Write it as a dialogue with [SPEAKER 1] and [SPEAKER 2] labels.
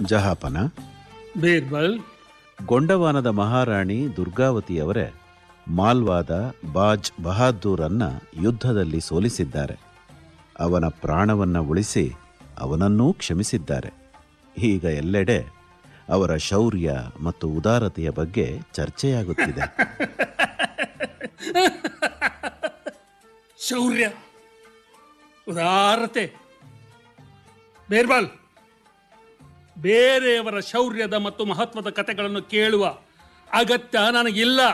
[SPEAKER 1] ಜಹಾಪನ
[SPEAKER 2] ಬೀರ್ಬಲ್
[SPEAKER 1] ಗೊಂಡವಾನದ ಮಹಾರಾಣಿ ದುರ್ಗಾವತಿಯವರೇ ಮಾಲ್ವಾದ ಬಾಜ್ ಬಹಾದ್ದೂರನ್ನ ಯುದ್ಧದಲ್ಲಿ ಸೋಲಿಸಿದ್ದಾರೆ ಅವನ ಪ್ರಾಣವನ್ನ ಉಳಿಸಿ ಅವನನ್ನೂ ಕ್ಷಮಿಸಿದ್ದಾರೆ ಈಗ ಎಲ್ಲೆಡೆ ಅವರ ಶೌರ್ಯ ಮತ್ತು ಉದಾರತೆಯ ಬಗ್ಗೆ ಚರ್ಚೆಯಾಗುತ್ತಿದೆ
[SPEAKER 2] ಶೌರ್ಯ ಉದಾರತೆ ಬೇರ್ಬಲ್ ಬೇರೆಯವರ ಶೌರ್ಯದ ಮತ್ತು ಮಹತ್ವದ ಕಥೆಗಳನ್ನು ಕೇಳುವ ಅಗತ್ಯ ನನಗಿಲ್ಲ